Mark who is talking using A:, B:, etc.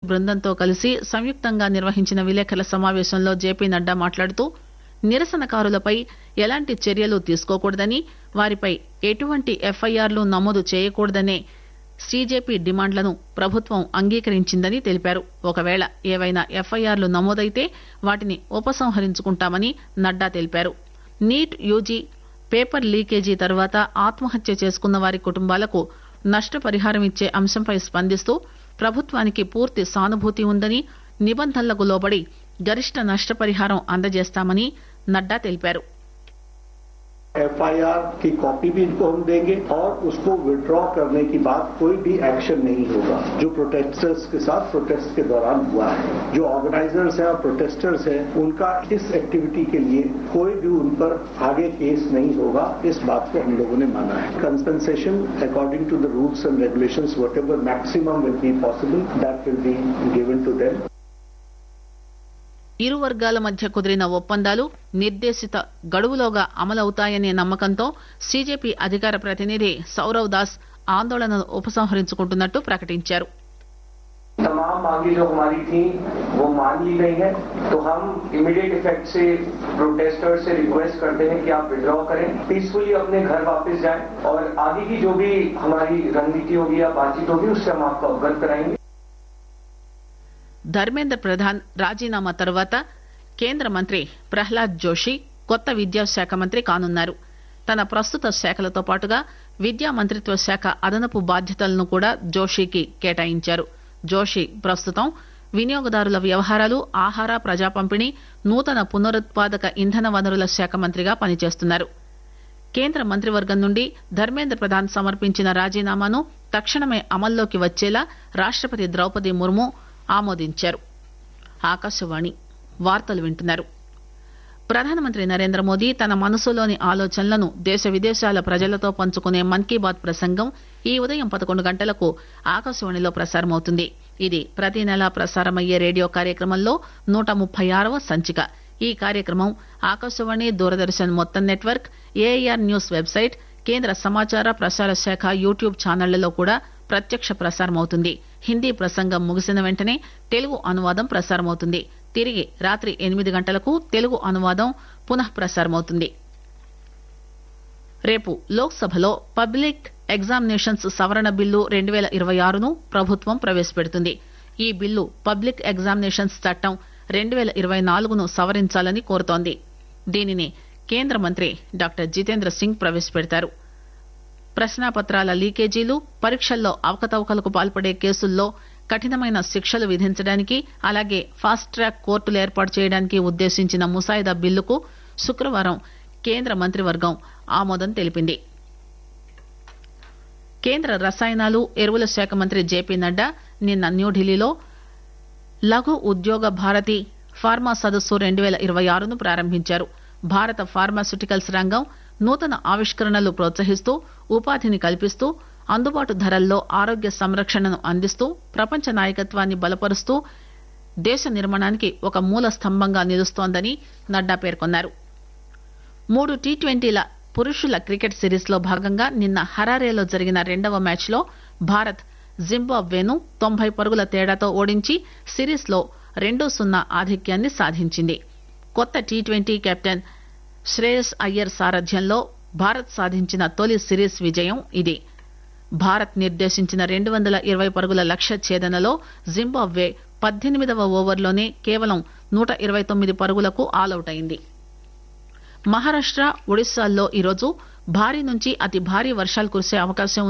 A: బృందంతో కలిసి సంయుక్తంగా నిర్వహించిన విలేకరుల సమావేశంలో జేపీ నడ్డా మాట్లాడుతూ నిరసనకారులపై ఎలాంటి చర్యలు తీసుకోకూడదని వారిపై ఎటువంటి ఎఫ్ఐఆర్లు నమోదు చేయకూడదనే సీజేపీ డిమాండ్లను ప్రభుత్వం అంగీకరించిందని తెలిపారు ఒకవేళ ఏవైనా ఎఫ్ఐఆర్లు నమోదైతే వాటిని ఉపసంహరించుకుంటామని నడ్డా తెలిపారు నీట్ యూజీ పేపర్ లీకేజీ తర్వాత ఆత్మహత్య చేసుకున్న వారి కుటుంబాలకు నష్టపరిహారం ఇచ్చే అంశంపై స్పందిస్తూ ప్రభుత్వానికి పూర్తి సానుభూతి ఉందని నిబంధనలకు లోబడి గరిష్ట నష్టపరిహారం అందజేస్తామని నడ్డా తెలిపారు
B: एफआईआर की कॉपी भी इनको हम देंगे और उसको विड्रॉ करने की बात कोई भी एक्शन नहीं होगा जो प्रोटेस्टर्स के साथ प्रोटेस्ट के दौरान हुआ है जो ऑर्गेनाइजर्स हैं और प्रोटेस्टर्स हैं उनका इस एक्टिविटी के लिए कोई भी उन पर आगे केस नहीं होगा इस बात को हम लोगों ने माना है concession according to the rules and regulations whatever maximum will be possible that will be given to them
A: ఇరు వర్గాల మధ్య కుదిరిన ఒప్పందాలు నిర్దేశిత గడువులోగా అమలవుతాయనే నమ్మకంతో సీజేపీ అధికార ప్రతినిధి సౌరవ్ దాస్ ఆందోళనను ఉపసంహరించుకుంటున్నట్టు ప్రకటించారు
C: तमाम मांगे जो हमारी थी वो मान ली गई है तो हम इमीडिएट इफेक्ट से प्रोटेस्टर्स से रिक्वेस्ट करते हैं कि आप विड्रॉ करें पीसफुली अपने घर वापस जाएं और आगे की जो भी हमारी रणनीति होगी या बातचीत होगी उससे हम आपको अवगत कराएंगे
A: ధర్మేంద్ర ప్రధాన్ రాజీనామా తర్వాత కేంద్ర మంత్రి ప్రహ్లాద్ జోషి కొత్త విద్యాశాఖ మంత్రి కానున్నారు తన ప్రస్తుత శాఖలతో పాటుగా విద్యా మంత్రిత్వ శాఖ అదనపు బాధ్యతలను కూడా జోషికి కేటాయించారు జోషి ప్రస్తుతం వినియోగదారుల వ్యవహారాలు ఆహార ప్రజా పంపిణీ నూతన పునరుత్పాదక ఇంధన వనరుల శాఖ మంత్రిగా పనిచేస్తున్నారు కేంద్ర మంత్రివర్గం నుండి ధర్మేంద్ర ప్రధాన్ సమర్పించిన రాజీనామాను తక్షణమే అమల్లోకి వచ్చేలా రాష్టపతి ద్రౌపది ముర్ము ఆమోదించారు ఆకాశవాణి వార్తలు వింటున్నారు ప్రధానమంత్రి నరేంద్ర మోదీ తన మనసులోని ఆలోచనలను దేశ విదేశాల ప్రజలతో పంచుకునే మన్ కీ బాత్ ప్రసంగం ఈ ఉదయం పదకొండు గంటలకు ఆకాశవాణిలో ప్రసారమవుతుంది ఇది ప్రతి నెలా ప్రసారమయ్యే రేడియో కార్యక్రమంలో నూట ముప్పై ఆరవ సంచిక ఈ కార్యక్రమం ఆకాశవాణి దూరదర్శన్ మొత్తం నెట్వర్క్ ఏఐఆర్ న్యూస్ వెబ్సైట్ కేంద్ర సమాచార ప్రసార శాఖ యూట్యూబ్ ఛానళ్లలో కూడా ప్రత్యక్ష ప్రసారమవుతుంది హిందీ ప్రసంగం ముగిసిన వెంటనే తెలుగు అనువాదం ప్రసారమవుతుంది తిరిగి రాత్రి ఎనిమిది గంటలకు తెలుగు అనువాదం పునః ప్రసారమవుతుంది రేపు లోక్సభలో పబ్లిక్ ఎగ్జామినేషన్స్ సవరణ బిల్లు రెండు పేల ఇరవై ఆరును ప్రభుత్వం ప్రవేశపెడుతుంది ఈ బిల్లు పబ్లిక్ ఎగ్జామినేషన్స్ చట్టం రెండు పేల ఇరవై నాలుగును సవరించాలని కోరుతోంది దీనిని కేంద్ర మంత్రి డాక్టర్ జితేంద్ర సింగ్ ప్రవేశపెడతారు ప్రశ్నాపత్రాల లీకేజీలు పరీక్షల్లో అవకతవకలకు పాల్పడే కేసుల్లో కఠినమైన శిక్షలు విధించడానికి అలాగే ఫాస్ట్ ట్రాక్ కోర్టులు ఏర్పాటు చేయడానికి ఉద్దేశించిన ముసాయిదా బిల్లుకు శుక్రవారం కేంద్ర మంత్రివర్గం ఆమోదం తెలిపింది కేంద్ర రసాయనాలు ఎరువుల శాఖ మంత్రి జేపీ నడ్డా నిన్న న్యూఢిల్లీలో లఘు ఉద్యోగ భారతి ఫార్మా సదస్సు రెండు పేల ఇరవై ఆరును ప్రారంభించారు భారత ఫార్మాస్యూటికల్స్ రంగం నూతన ఆవిష్కరణలు ప్రోత్సహిస్తూ ఉపాధిని కల్పిస్తూ అందుబాటు ధరల్లో ఆరోగ్య సంరక్షణను అందిస్తూ ప్రపంచ నాయకత్వాన్ని బలపరుస్తూ దేశ నిర్మాణానికి ఒక మూల స్తంభంగా నిలుస్తోందని నడ్డా పేర్కొన్నారు మూడు టీ ట్వంటీల పురుషుల క్రికెట్ సిరీస్ లో భాగంగా నిన్న హరారేలో జరిగిన రెండవ మ్యాచ్ లో భారత్ జింబాబ్వేను తొంభై పరుగుల తేడాతో ఓడించి సిరీస్ లో రెండు సున్నా ఆధిక్యాన్ని సాధించింది కొత్త T twenty captain Shreyas Iyer సారథ్యంలో భారత్ సాధించిన తొలి సిరీస్ విజయం ఇది భారత్ నిర్దేశించిన రెండు వందల ఇరవై పరుగుల లక్ష్య ఛేదనలో జింబాబ్వే పద్దెనిమిదవ ఓవర్లోనే కేవలం నూట ఇరవై తొమ్మిది పరుగులకు ఆలౌట్ అయింది మహారాష్ట ఒడిశాల్లో ఈరోజు భారీ నుంచి అతి భారీ వర్షాలు కురిసే అవకాశం